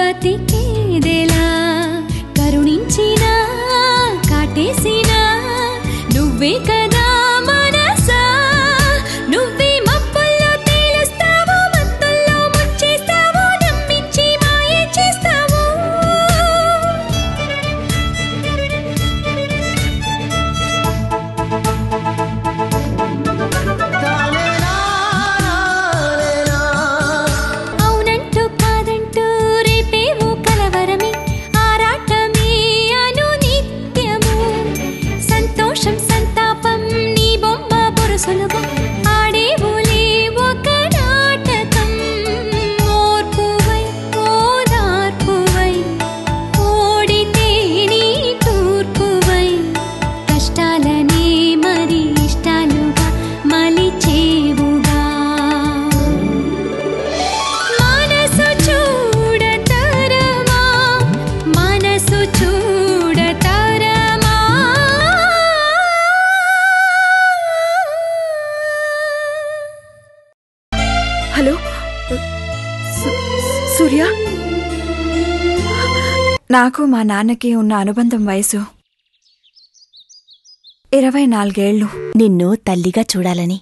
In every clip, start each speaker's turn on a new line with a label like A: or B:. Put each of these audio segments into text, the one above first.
A: బతికేదెలా కరుణించినా కాటేసినా నువ్వే కదా మనసా నువ్వే మబ్బుల్లో తేలుస్తావు మత్తుల్లో ముంచేస్తావు నమ్మించి మాయ చేస్తావు అవునంటూ కాదంటూ రేపేవో కలవరమే ఆరాటమే అను నిత్యము సంతోషం సంతాపం నీ బొమ్మ బొరుసులుగా ఆడేవులే ఒక నాటకం ఓర్పువై ఓదార్పువై ఓడితే నీ తూర్పువై కష్టాలనే మరి ఇష్టాలుగా మలిచేవుగా మనసు చూడతరమా మనసు చూడతరమా
B: హలో సు- సూర్య నాకు మా నాన్నకి ఉన్న అనుబంధం వయసు ఇరవై నాలుగేళ్లు
C: నిన్ను తల్లిగా చూడాలని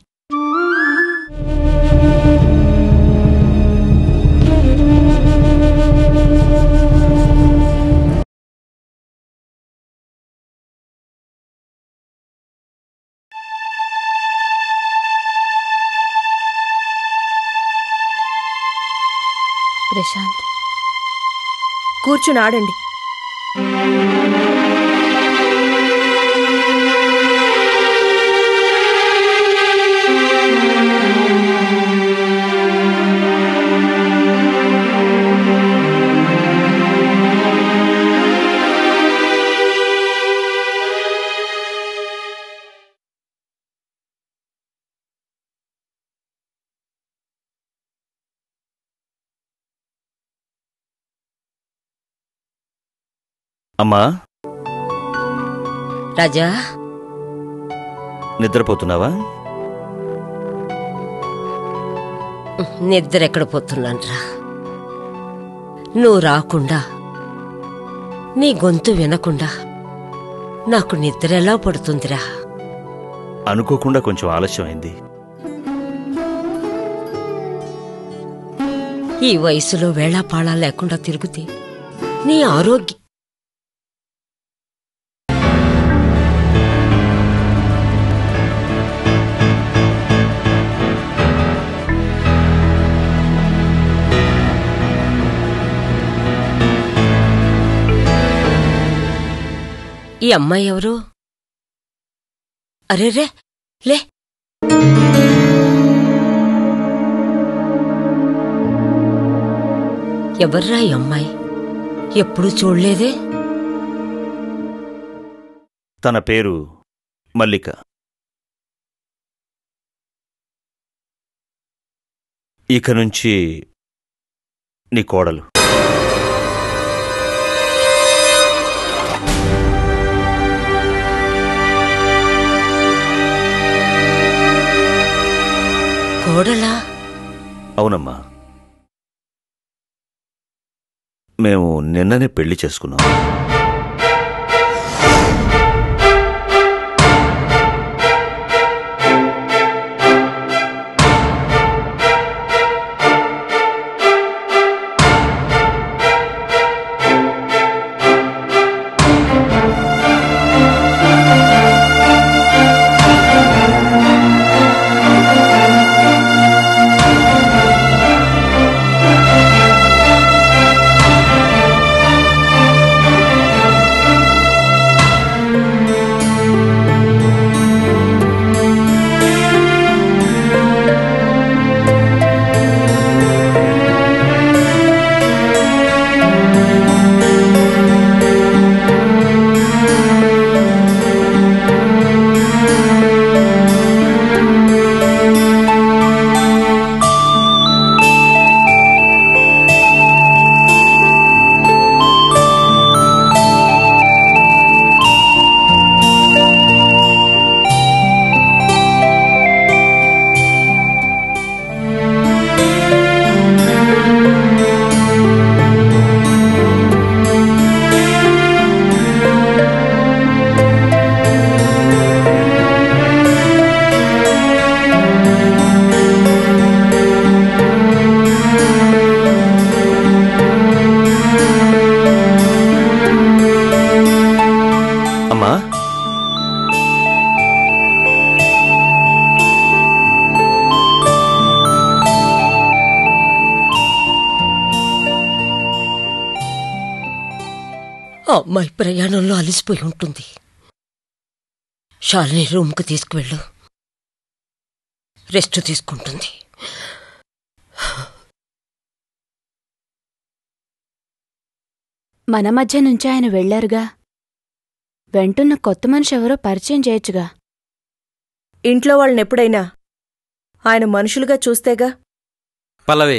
C: ప్రశాంత్
D: కూర్చుని ఆడండి
E: అమ్మా
F: రాజా
E: నిద్రపోతున్నావా
F: నిద్ర ఎక్కడ పోతున్నాన్రా నువ్వు రాకుండా నీ గొంతు వినకుండా నాకు నిద్ర ఎలా పడుతుందిరా
E: అనుకోకుండా కొంచెం ఆలస్యమైంది
F: ఈ వయసులో వేళాపాళా లేకుండా తిరుగుతే నీ ఆరోగ్యం ఈ అమ్మాయి ఎవరు అరేరే లే ఎవర్రా ఈ అమ్మాయి ఎప్పుడు చూడలేదే
E: తన పేరు మల్లిక ఇక నుంచి నీ కోడలు
F: కోడలా
E: అవునమ్మా మేము నిన్ననే పెళ్లి చేసుకున్నాం
F: ఆ అమ్మాయి ప్రయాణంలో అలసిపోయి ఉంటుంది శాలిని రూమ్కి తీసుకువెళ్ళు రెస్ట్ తీసుకుంటుంది
G: మన మధ్య నుంచి ఆయన వెళ్లారుగా వెంటున్న కొత్త మనిషి ఎవరో పరిచయం చేయొచ్చుగా
D: ఇంట్లో వాళ్ళని ఎప్పుడైనా ఆయన మనుషులుగా చూస్తేగా
H: పల్లవి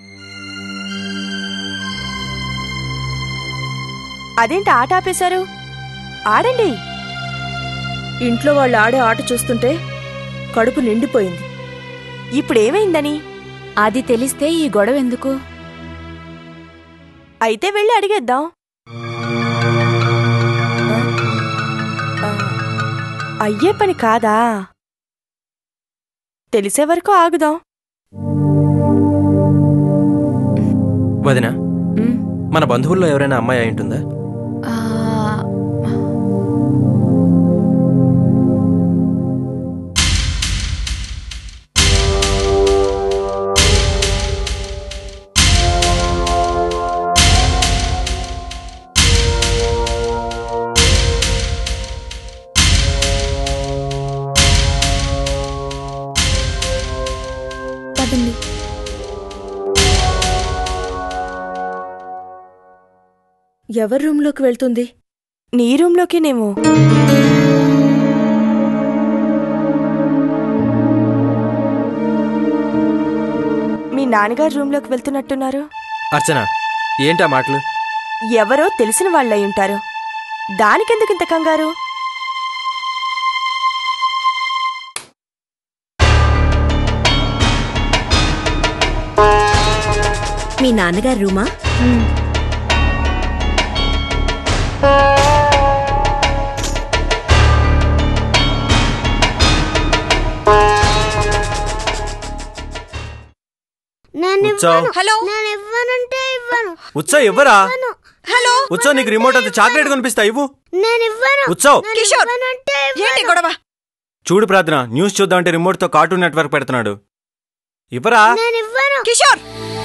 D: అదేంటి ఆట ఆపేశారు ఆడండి ఇంట్లో వాళ్ళు ఆడే ఆట చూస్తుంటే కడుపు నిండిపోయింది ఇప్పుడేమైందని
G: అది తెలిస్తే ఈ గొడవ ఎందుకు
D: అయితే వెళ్ళి అడిగేద్దాం ఆ, అయ్యే పని కాదా తెలిసే వరకు ఆగుదాం
H: వదిన
G: ఉమ్,
H: మన బంధువుల్లో ఎవరైనా అమ్మాయి అయి ఉంటుందా
G: ఆ,
B: పదండి
D: ఎవరి రూంలోకి వెళ్తుంది నీ రూంలోకేనేమో మీ నాన్నగారు రూంలోకి వెళ్తున్నట్టున్నారు
H: అర్చన ఏంటా మాటలు
D: ఎవరో తెలిసిన వాళ్ళై ఉంటారు దానికెందుకు ఇంత కంగారు
C: మీ నాన్నగారు రూమా
G: ఉమ్.
H: ఉత్సవ్
B: హలో
H: ఉత్సవ్ ఇవ్వరా హలో ఉత్సవ్ నీకు రిమోట్ అంత చాక్లెట్ కనిపిస్తా ఇవ్వు ఉత్సవ్
B: కిషోర్ ఏంటి గొడవ
H: చూడు ప్రార్థన న్యూస్ చూద్దామంటే రిమోట్ తో కార్టూన్ నెట్వర్క్ పెడుతున్నాడు ఇవ్వరా
B: కిషోర్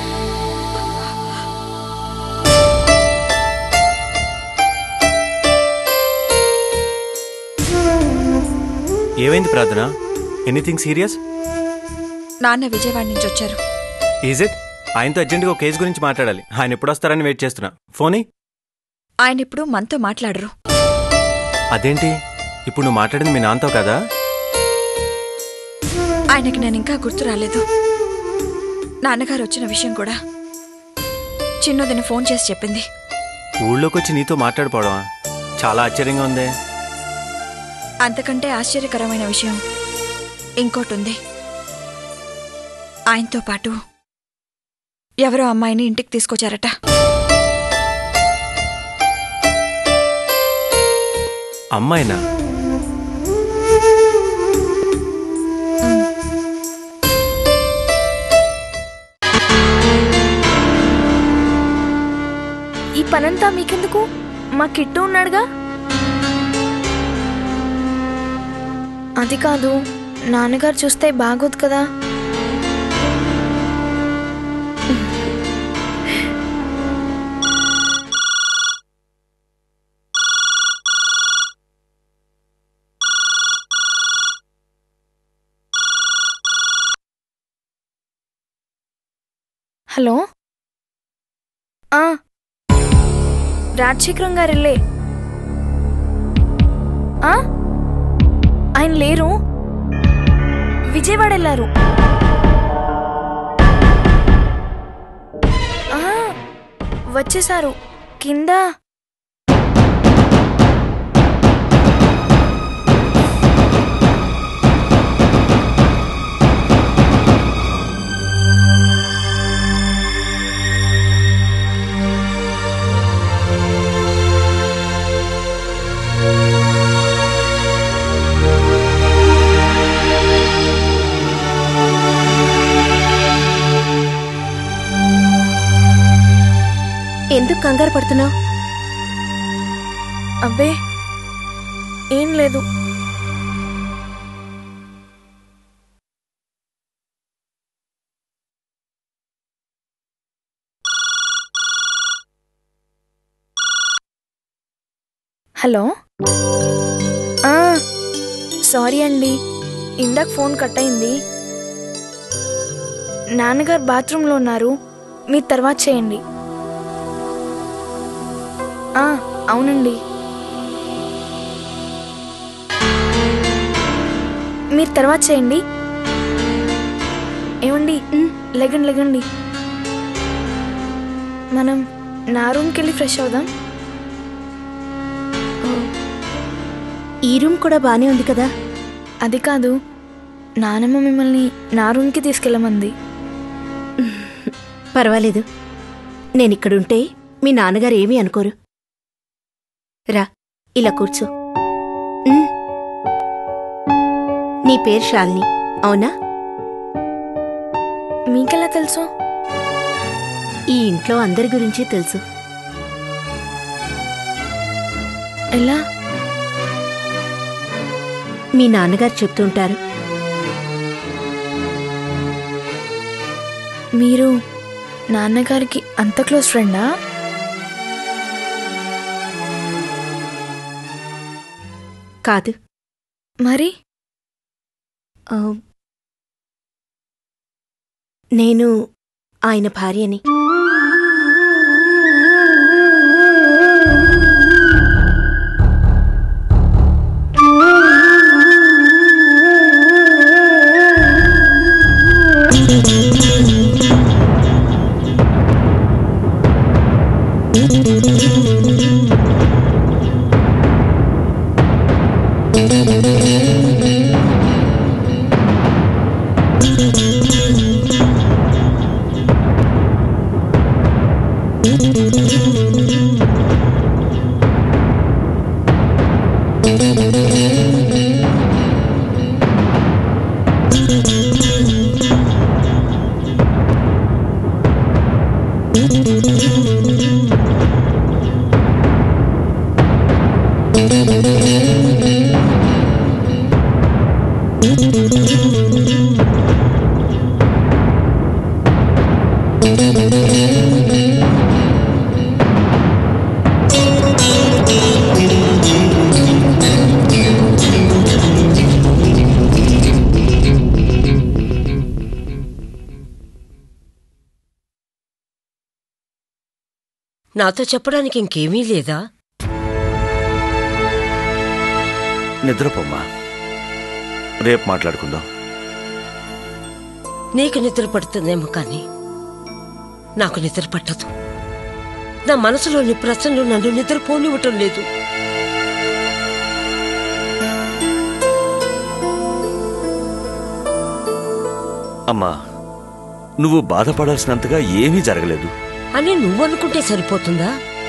H: ఏమైంది ప్రార్థన ఎనీథింగ్ సీరియస్
B: నాన్న విజయవాడ నుంచి వచ్చారు
H: ఈజ్ ఇట్ ఆయనతో అర్జెంట్గా ఒక కేసు గురించి మాట్లాడాలి ఆయన ఎప్పుడు వస్తారని వెయిట్ చేస్తున్నా ఫోనీ
B: ఆయన ఇప్పుడు మనతో మాట్లాడరు
H: అదేంటి ఇప్పుడు నువ్వు మాట్లాడింది మీ నాన్నతో కదా
B: ఆయనకి నేను ఇంకా గుర్తు రాలేదు నాన్నగారు వచ్చిన విషయం కూడా చిన్నదిన ఫోన్ చేసి చెప్పింది
H: ఊళ్ళోకి వచ్చి నీతో మాట్లాడిపోవడమా చాలా ఆశ్చర్యంగా ఉందే
B: అంతకంటే ఆశ్చర్యకరమైన విషయం ఇంకోటి ఉంది ఆయనతో పాటు ఎవరో అమ్మాయిని ఇంటికి తీసుకొచ్చారట
H: అమ్మాయినా
G: ఈ పనంతా మీకెందుకు మా కిట్టు ఉన్నాడుగా
I: అది కాదు నాన్నగారు చూస్తే బాగోదు కదా హలో ఆ, రాజశేఖరం గారిల్లే ఆ ఆయన లేరు విజయవాడ వెళ్ళారు ఆ, వచ్చేసారు కింద
G: ఎందుకు కంగారు పడుతున్నావు
I: అబ్బే ఏం లేదు హలో ఆ, సారీ అండి ఇందాక ఫోన్ కట్ అయింది నాన్నగారు బాత్రూంలో ఉన్నారు మీరు తర్వాత చేయండి ఆ, అవునండి మీరు తర్వాత చేయండి ఏమండి లెగండి లెగండి మనం నా రూమ్కి వెళ్ళి ఫ్రెష్ అవుదాం
C: ఈ రూమ్ కూడా బానే ఉంది కదా
I: అది కాదు నానమ్మ మిమ్మల్ని నా రూమ్కి తీసుకెళ్ళమంది
C: పర్వాలేదు నేనిక్కడుంటే మీ నాన్నగారు ఏమీ అనుకోరు రా ఇలా కూర్చో ఉమ్. నీ పేరు శాలిని అవునా
I: మీకెలా తెలుసు
C: ఈ ఇంట్లో అందరి గురించి తెలుసు
I: ఎలా
C: మీ నాన్నగారు చెప్తుంటారు
I: మీరు నాన్నగారికి అంత క్లోజ్ ఫ్రెండా
C: కాదు
I: మరి
C: ఆ, నేను ఆయన భార్యని
F: నాతో చెప్పడానికి ఇంకేమీ లేదా
E: నిద్రపోమ్మా రేపు మాట్లాడుకుందాం
F: నీకు నిద్ర పడుతుందేమో కానీ నాకు నిద్ర పట్టదు నా మనసులోని ప్రశ్నలు నన్ను నిద్రపోనివ్వటం లేదు
E: అమ్మా నువ్వు బాధపడాల్సినంతగా ఏమీ జరగలేదు
F: అని నువ్వనుకుంటే సరిపోతుందా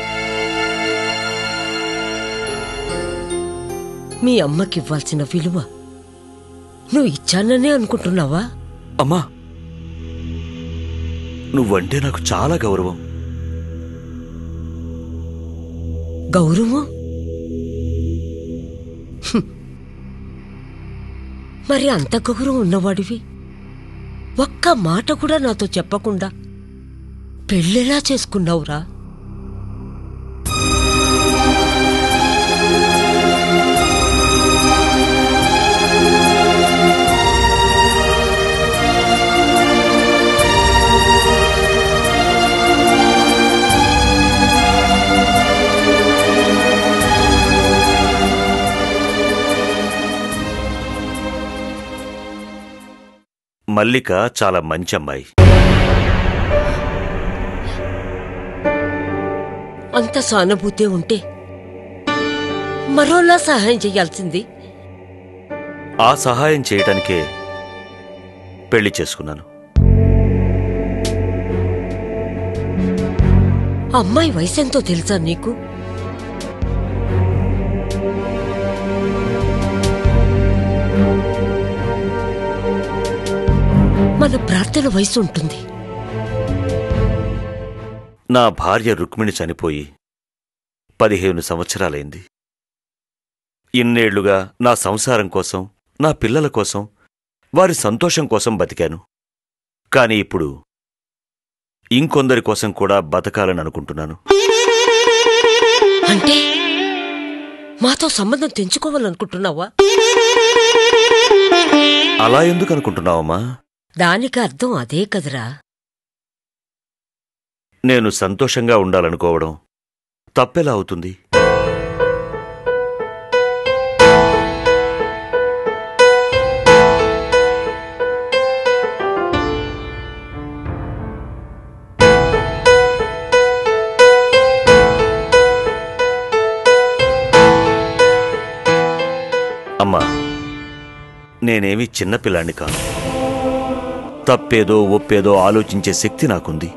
F: మీ అమ్మకి ఇవ్వాల్సిన విలువ నువ్వు ఇచ్చాననే అనుకుంటున్నావా
E: అమ్మా నువ్వంటే నాకు చాలా గౌరవం
F: గౌరవం హ్మ్. మరి అంత గౌరవం ఉన్నవాడివి ఒక్క మాట కూడా నాతో చెప్పకుండా పెళ్ళెలా చేసుకున్నావురా
E: మల్లిక చాలా మంచి అమ్మాయి
F: అంత సానుభూతి ఉంటే మరోలా సహాయం చేయాల్సింది
E: ఆ సహాయం చేయటానికే పెళ్లి చేసుకున్నాను
F: అమ్మాయి వయసెంతో తెలుసా నీకు మన ప్రార్థన వయసు ఉంటుంది
E: నా భార్య రుక్మిణి చనిపోయి పదిహేను సంవత్సరాలైంది ఇన్నేళ్లుగా నా సంసారం కోసం నా పిల్లల కోసం వారి సంతోషం కోసం బతికాను కాని ఇప్పుడు ఇంకొందరి కోసం కూడా బతకాలని అనుకుంటున్నాను
F: అంటే మాతో సంబంధం తెంచుకోవాలనుకుంటున్నావా
E: అలా ఎందుకు అనుకుంటున్నావమ్మా
F: దానికి అర్థం అదే కదరా
E: నేను సంతోషంగా ఉండాలనుకోవడం తప్పెలా అవుతుంది అమ్మా నేనేమి చిన్నపిల్లాన్ని కాను తప్పేదో ఒప్పేదో ఆలోచించే శక్తి నాకుంది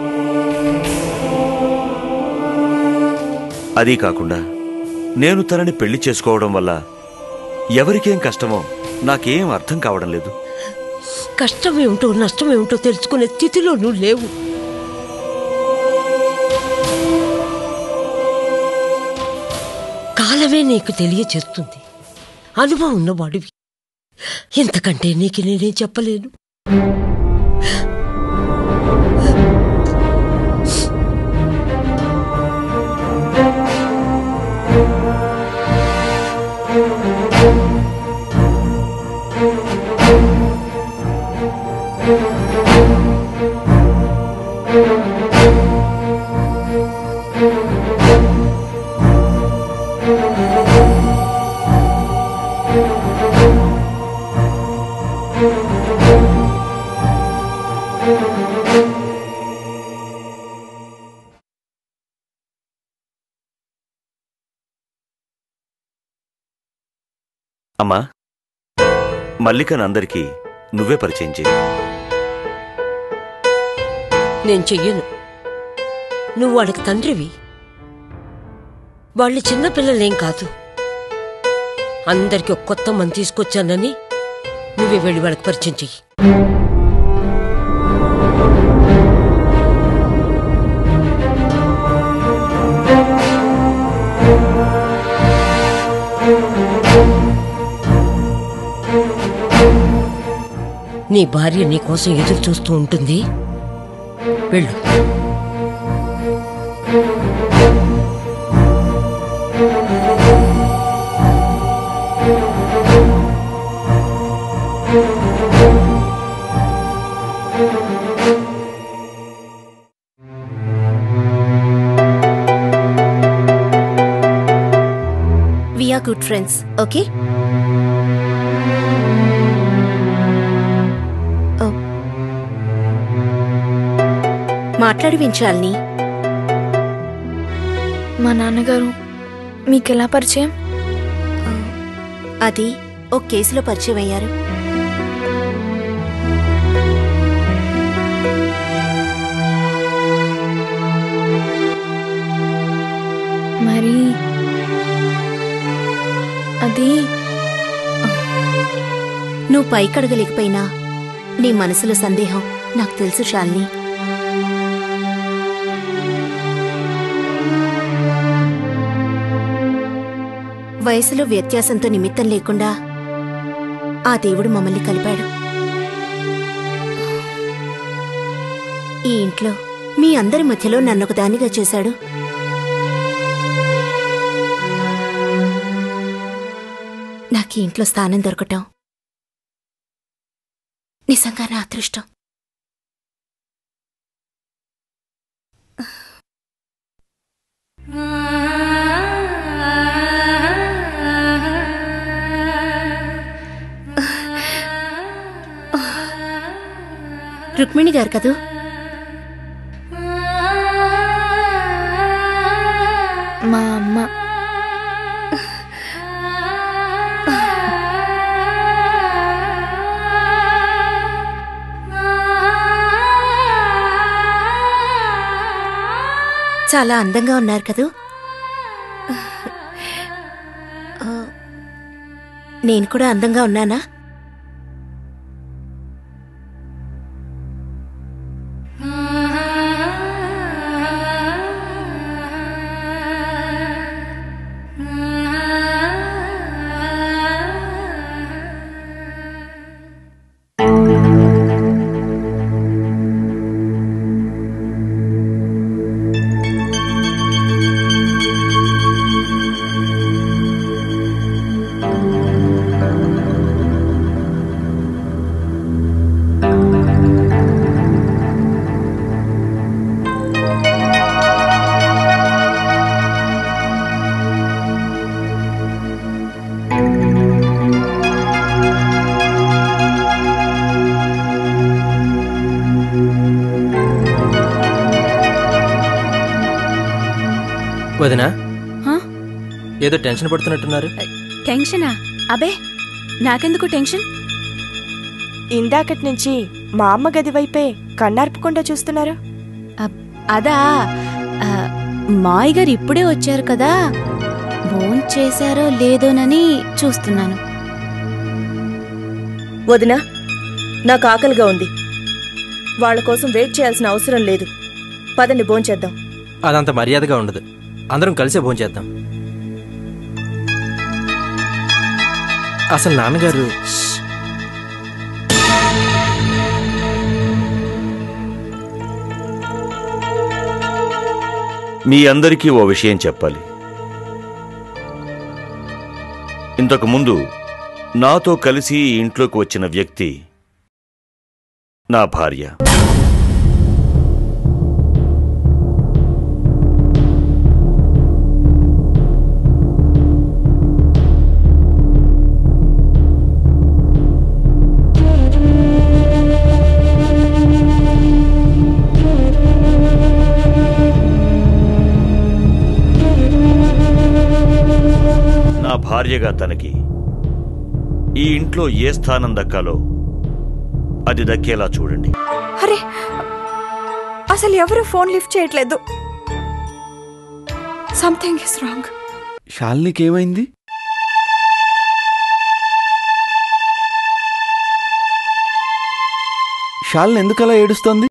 E: అదీ కాకుండా నేను తనని పెళ్లి చేసుకోవడం వల్ల ఎవరికేం కష్టమో నాకేం అర్థం కావడం లేదు
F: కష్టమేమిటో నష్టమేమిటో తెలుసుకునే స్థితిలో నువ్వు లేవు కాలమే నీకు తెలియచేస్తుంది అనుభవం ఉన్నవాడివి ఇంతకంటే నీకు నేనేం చెప్పలేను
E: అమ్మా మల్లికను అందరికీ నువ్వే పరిచయం చేయి
F: నేను చెయ్యను నువ్వు వాళ్ళకి తండ్రివి వాళ్ళు చిన్నపిల్లలేం కాదు అందరికి ఒక కొత్త మంది తీసుకొచ్చానని నువ్వే వెళ్ళి వాళ్ళకి పరిచయం చెయ్యి నీ భార్య నీ కోసం ఎదురు చూస్తూ ఉంటుంది వెళ్ళు
C: we are good friends okay మాట్లాడి వించాలని
I: మా నాన్నగారు మీకెలా పరిచయం
C: అది ఒక కేసులో పరిచయం అయ్యారు
I: మరి అది
C: నువ్వు పైకడగలేకపోయినా నీ మనసులో సందేహం నాకు తెలుసు శాలిని వయసులో వ్యత్యాసంతో నిమిత్తం లేకుండా ఆ దేవుడు మమ్మల్ని కలిపాడు ఈ ఇంట్లో మీ అందరి మధ్యలో నన్నొక దానిగా చేశాడు నాకు ఈ ఇంట్లో స్థానం దొరకటం నిజంగా నా అదృష్టం రుక్మిణి గారు కదూ
I: మా అమ్మ
C: చాలా అందంగా ఉన్నారు కదూ ఆ, నేను కూడా అందంగా ఉన్నానా
J: వదినా
G: హా?
J: ఏదో టెన్షన్ పడుతున్నట్టున్నారు
G: టెన్షనా అబే నాకెందుకు టెన్షన్
D: ఇందాకటి నుంచి మా అమ్మ గది వైపే కన్నార్పకుండా చూస్తున్నారు
G: అదా ఆ, మాయ్ గారు ఇప్పుడే వచ్చారు కదా భోన్ చేశారో లేదోనని చూస్తున్నాను
K: వదినా నాకు ఆకలిగా ఉంది వాళ్ళ కోసం వెయిట్ చేయాల్సిన అవసరం లేదు పదండి భోంచేద్దాం
J: అదంత మర్యాదగా ఉండదు అందరం కలిసే భోంచేద్దాం అసలు నాన్నగారు
E: మీ అందరికీ ఓ విషయం చెప్పాలి ఇంతకు ముందు నాతో కలిసి ఈ ఇంట్లోకి వచ్చిన వ్యక్తి నా భార్య నా భార్యగా తనకి ఈ ఇంట్లో ఏ స్థానం దక్కాలో అది దక్కేలా చూడండి
B: అరే అసలు ఎవరు ఫోన్ లిఫ్ట్ చేయట్లేదు సంథింగ్ ఇస్ రాంగ్
H: శాలినికి ఏమైంది శాలిని ఎందుకలా ఏడుస్తోంది